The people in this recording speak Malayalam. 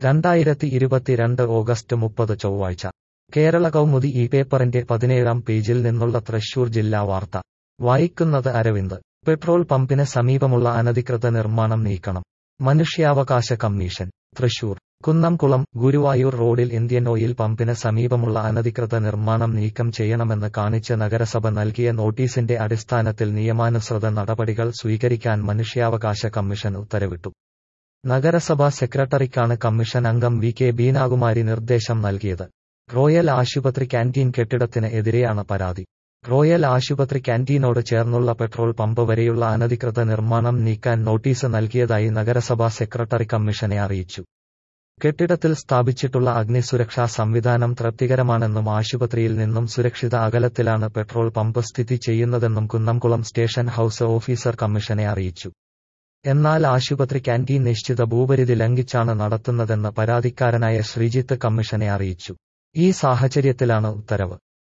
രണ്ടായിരത്തി ഇരുപത്തിരണ്ട് ഓഗസ്റ്റ് മുപ്പത് ചൊവ്വാഴ്ച കേരള കൗമുദി ഈ പേപ്പറിന്റെ പതിനേഴാം പേജിൽ നിന്നുള്ള തൃശൂർ ജില്ലാ വാർത്ത വായിക്കുന്നത് അരവിന്ദ് പെട്രോൾ പമ്പിന് സമീപമുള്ള അനധികൃത നിർമ്മാണം നീക്കണം മനുഷ്യാവകാശ കമ്മീഷൻ തൃശൂർ കുന്നംകുളം ഗുരുവായൂർ റോഡിൽ ഇന്ത്യൻ ഓയിൽ പമ്പിന് സമീപമുള്ള അനധികൃത നിർമ്മാണം നീക്കം ചെയ്യണമെന്ന് കാണിച്ച് നഗരസഭ നൽകിയ നോട്ടീസിന്റെ അടിസ്ഥാനത്തിൽ നിയമാനുസൃത നടപടികൾ സ്വീകരിക്കാൻ മനുഷ്യാവകാശ കമ്മീഷൻ ഉത്തരവിട്ടു നഗരസഭാ സെക്രട്ടറിക്കാണ് കമ്മീഷൻ അംഗം വി കെ ബീനാകുമാരി നിർദ്ദേശം നൽകിയത് റോയൽ ആശുപത്രി ക്യാന്റീൻ കെട്ടിടത്തിന് എതിരെയാണ് പരാതി റോയൽ ആശുപത്രി ക്യാന്റീനോട് ചേർന്നുള്ള പെട്രോൾ പമ്പ് വരെയുള്ള അനധികൃത നിർമ്മാണം നീക്കാൻ നോട്ടീസ് നൽകിയതായി നഗരസഭാ സെക്രട്ടറി കമ്മീഷനെ അറിയിച്ചു കെട്ടിടത്തിൽ സ്ഥാപിച്ചിട്ടുള്ള അഗ്നിസുരക്ഷാ സംവിധാനം തൃപ്തികരമാണെന്നും ആശുപത്രിയിൽ നിന്നും സുരക്ഷിത അകലത്തിലാണ് പെട്രോൾ പമ്പ് സ്ഥിതി ചെയ്യുന്നതെന്നും കുന്നംകുളം സ്റ്റേഷൻ ഹൌസ് ഓഫീസർ കമ്മീഷനെ അറിയിച്ചു എന്നാൽ ആശുപത്രി ക്യാന്റീൻ നിശ്ചിത ഭൂപരിധി ലംഘിച്ചാണ് നടത്തുന്നതെന്ന് പരാതിക്കാരനായ ശ്രീജിത്ത് കമ്മീഷനെ അറിയിച്ചു ഈ സാഹചര്യത്തിലാണ് ഉത്തരവ്